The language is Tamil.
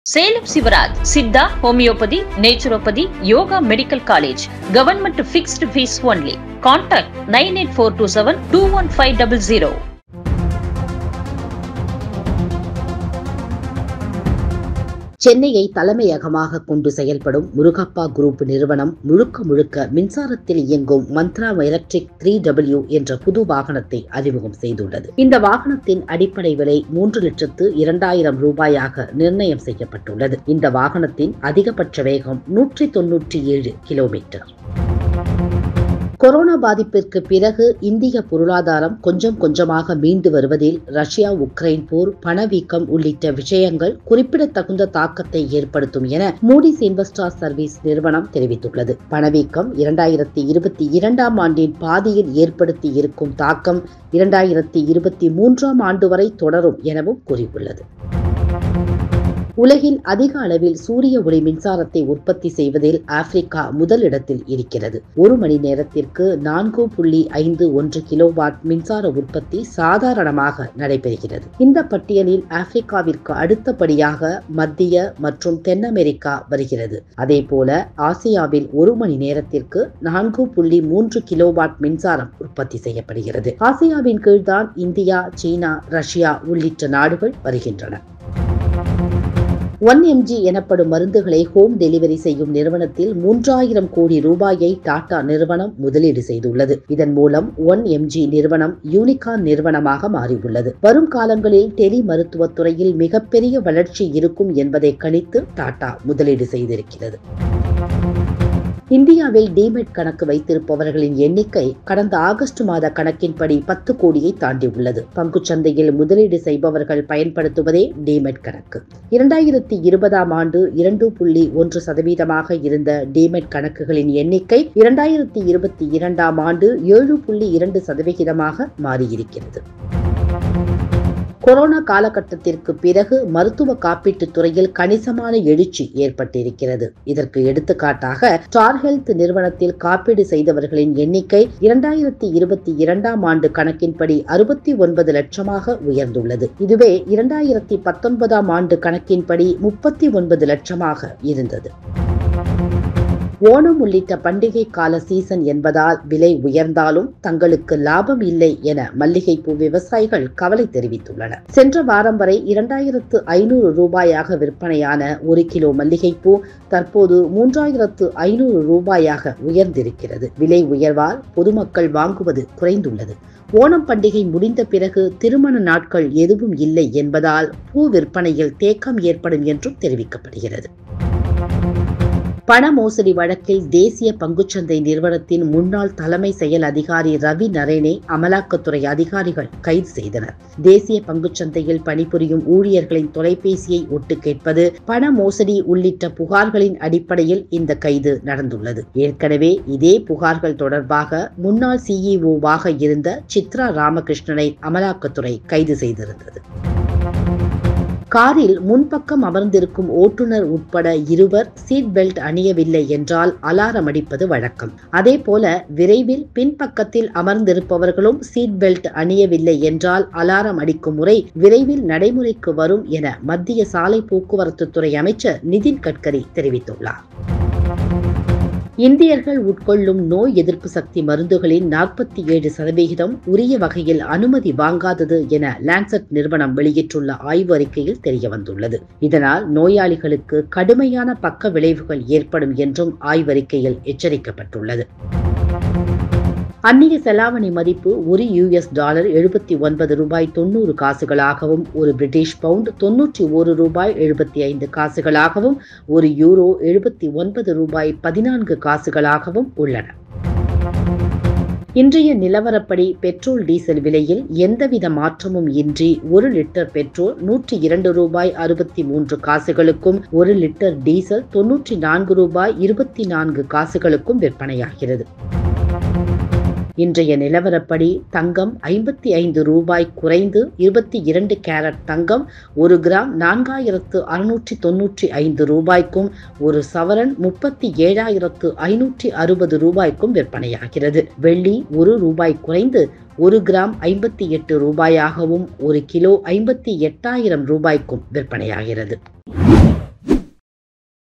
Salem Sivaraj Siddha homeopathy naturopathy yoga medical college government fixed fees only contact nine eight four two seven two one five double zero சென்னையை தலைமையகமாக கொண்டு செயல்படும் முருகப்பா குரூப் நிறுவனம் முழுக்க முழுக்க மின்சாரத்தில் இயங்கும் மந்த்ரா எலக்ட்ரிக் த்ரீ டபிள்யூ என்ற புது வாகனத்தை அறிமுகம் செய்துள்ளது இந்த வாகனத்தின் அடிப்படை விலை மூன்று லட்சத்து இரண்டாயிரம் ரூபாயாக நிர்ணயம் செய்யப்பட்டுள்ளது இந்த வாகனத்தின் அதிகபட்ச வேகம் நூற்றி தொன்னூற்றி ஏழு கிலோமீட்டர் கொரோனா பாதிப்பிற்கு பிறகு இந்திய பொருளாதாரம் கொஞ்சம் கொஞ்சமாக மீண்டு வருவதில் ரஷ்யா உக்ரைன் போர் பணவீக்கம் உள்ளிட்ட விஷயங்கள் குறிப்பிடத்தகுந்த தாக்கத்தை ஏற்படுத்தும் என மூடிஸ் இன்வெஸ்டார் சர்வீஸ் நிறுவனம் தெரிவித்துள்ளது பணவீக்கம் இரண்டாயிரத்தி இருபத்தி இரண்டாம் ஆண்டின் பாதியில் ஏற்படுத்தி இருக்கும் தாக்கம் இரண்டாயிரத்தி இருபத்தி மூன்றாம் ஆண்டு வரை தொடரும் எனவும் கூறியுள்ளது உலகில் அதிக அளவில் சூரிய ஒளி மின்சாரத்தை உற்பத்தி செய்வதில் ஆப்பிரிக்கா முதலிடத்தில் இருக்கிறது ஒரு மணி நேரத்திற்கு நான்கு புள்ளி ஐந்து ஒன்று கிலோவாட் மின்சார உற்பத்தி சாதாரணமாக நடைபெறுகிறது இந்த பட்டியலில் ஆப்பிரிக்காவிற்கு அடுத்தபடியாக மத்திய மற்றும் தென் அமெரிக்கா வருகிறது அதேபோல ஆசியாவில் ஒரு மணி நேரத்திற்கு நான்கு புள்ளி மூன்று கிலோவாட் மின்சாரம் உற்பத்தி செய்யப்படுகிறது ஆசியாவின் கீழ்தான் இந்தியா சீனா ரஷ்யா உள்ளிட்ட நாடுகள் வருகின்றன ஒன் எம்ஜி எனப்படும் மருந்துகளை ஹோம் டெலிவரி செய்யும் நிறுவனத்தில் மூன்றாயிரம் கோடி ரூபாயை டாடா நிறுவனம் முதலீடு செய்துள்ளது இதன் மூலம் ஒன் எம்ஜி நிறுவனம் யூனிகான் நிறுவனமாக மாறியுள்ளது வரும் காலங்களில் டெலி மருத்துவத் துறையில் மிகப்பெரிய வளர்ச்சி இருக்கும் என்பதை கணித்து டாடா முதலீடு செய்திருக்கிறது இந்தியாவில் டிமெட் கணக்கு வைத்திருப்பவர்களின் எண்ணிக்கை கடந்த ஆகஸ்ட் மாத கணக்கின்படி பத்து கோடியை தாண்டியுள்ளது பங்குச்சந்தையில் முதலீடு செய்பவர்கள் பயன்படுத்துவதே டிமெட் கணக்கு இரண்டாயிரத்தி இருபதாம் ஆண்டு இரண்டு புள்ளி ஒன்று சதவீதமாக இருந்த டிமெட் கணக்குகளின் எண்ணிக்கை இரண்டாயிரத்தி இருபத்தி இரண்டாம் ஆண்டு ஏழு புள்ளி இரண்டு சதவிகிதமாக மாறியிருக்கிறது கொரோனா காலகட்டத்திற்கு பிறகு மருத்துவ காப்பீட்டுத் துறையில் கணிசமான எழுச்சி ஏற்பட்டிருக்கிறது இதற்கு எடுத்துக்காட்டாக ஸ்டார் ஹெல்த் நிறுவனத்தில் காப்பீடு செய்தவர்களின் எண்ணிக்கை இரண்டாயிரத்தி இருபத்தி இரண்டாம் ஆண்டு கணக்கின்படி அறுபத்தி ஒன்பது லட்சமாக உயர்ந்துள்ளது இதுவே இரண்டாயிரத்தி பத்தொன்பதாம் ஆண்டு கணக்கின்படி முப்பத்தி ஒன்பது லட்சமாக இருந்தது ஓணம் உள்ளிட்ட பண்டிகை கால சீசன் என்பதால் விலை உயர்ந்தாலும் தங்களுக்கு லாபம் இல்லை என மல்லிகைப்பூ விவசாயிகள் கவலை தெரிவித்துள்ளனர் சென்ற வாரம் வரை இரண்டாயிரத்து ஐநூறு ரூபாயாக விற்பனையான ஒரு கிலோ மல்லிகைப்பூ தற்போது மூன்றாயிரத்து ஐநூறு ரூபாயாக உயர்ந்திருக்கிறது விலை உயர்வால் பொதுமக்கள் வாங்குவது குறைந்துள்ளது ஓணம் பண்டிகை முடிந்த பிறகு திருமண நாட்கள் எதுவும் இல்லை என்பதால் பூ விற்பனையில் தேக்கம் ஏற்படும் என்றும் தெரிவிக்கப்படுகிறது பண மோசடி வழக்கில் தேசிய பங்குச்சந்தை நிறுவனத்தின் முன்னாள் தலைமை செயல் அதிகாரி ரவி நரேனை அமலாக்கத்துறை அதிகாரிகள் கைது செய்தனர் தேசிய பங்குச்சந்தையில் பணிபுரியும் ஊழியர்களின் தொலைபேசியை ஒட்டு கேட்பது பண மோசடி உள்ளிட்ட புகார்களின் அடிப்படையில் இந்த கைது நடந்துள்ளது ஏற்கனவே இதே புகார்கள் தொடர்பாக முன்னாள் சிஇஓவாக இருந்த சித்ரா ராமகிருஷ்ணனை அமலாக்கத்துறை கைது செய்திருந்தது காரில் முன்பக்கம் அமர்ந்திருக்கும் ஓட்டுநர் உட்பட இருவர் சீட் பெல்ட் அணியவில்லை என்றால் அலாரம் அடிப்பது வழக்கம் அதே போல விரைவில் பின்பக்கத்தில் அமர்ந்திருப்பவர்களும் சீட் பெல்ட் அணியவில்லை என்றால் அலாரம் அடிக்கும் முறை விரைவில் நடைமுறைக்கு வரும் என மத்திய சாலை போக்குவரத்து துறை அமைச்சர் நிதின் கட்கரி தெரிவித்துள்ளார் இந்தியர்கள் உட்கொள்ளும் நோய் எதிர்ப்பு சக்தி மருந்துகளின் நாற்பத்தி ஏழு சதவிகிதம் உரிய வகையில் அனுமதி வாங்காதது என லான்செட் நிறுவனம் வெளியிட்டுள்ள ஆய்வு அறிக்கையில் தெரியவந்துள்ளது இதனால் நோயாளிகளுக்கு கடுமையான பக்க விளைவுகள் ஏற்படும் என்றும் ஆய்வறிக்கையில் எச்சரிக்கப்பட்டுள்ளது அந்நிய செலாவணி மதிப்பு ஒரு யுஎஸ் டாலர் எழுபத்தி ஒன்பது ரூபாய் தொண்ணூறு காசுகளாகவும் ஒரு பிரிட்டிஷ் பவுண்ட் தொன்னூற்றி ஒரு ரூபாய் எழுபத்தி ஐந்து காசுகளாகவும் ஒரு யூரோ எழுபத்தி ஒன்பது ரூபாய் பதினான்கு காசுகளாகவும் உள்ளன இன்றைய நிலவரப்படி பெட்ரோல் டீசல் விலையில் எந்தவித மாற்றமும் இன்றி ஒரு லிட்டர் பெட்ரோல் நூற்றி இரண்டு ரூபாய் அறுபத்தி மூன்று காசுகளுக்கும் ஒரு லிட்டர் டீசல் தொன்னூற்றி நான்கு ரூபாய் இருபத்தி நான்கு காசுகளுக்கும் விற்பனையாகிறது இன்றைய நிலவரப்படி தங்கம் ஐம்பத்தி ஐந்து ரூபாய் குறைந்து இருபத்தி இரண்டு கேரட் தங்கம் ஒரு கிராம் நான்காயிரத்து அறுநூற்றி தொன்னூற்றி ஐந்து ரூபாய்க்கும் ஒரு சவரன் முப்பத்தி ஏழாயிரத்து ஐநூற்றி அறுபது ரூபாய்க்கும் விற்பனையாகிறது வெள்ளி ஒரு ரூபாய் குறைந்து ஒரு கிராம் ஐம்பத்தி எட்டு ரூபாயாகவும் ஒரு கிலோ ஐம்பத்தி எட்டாயிரம் ரூபாய்க்கும் விற்பனையாகிறது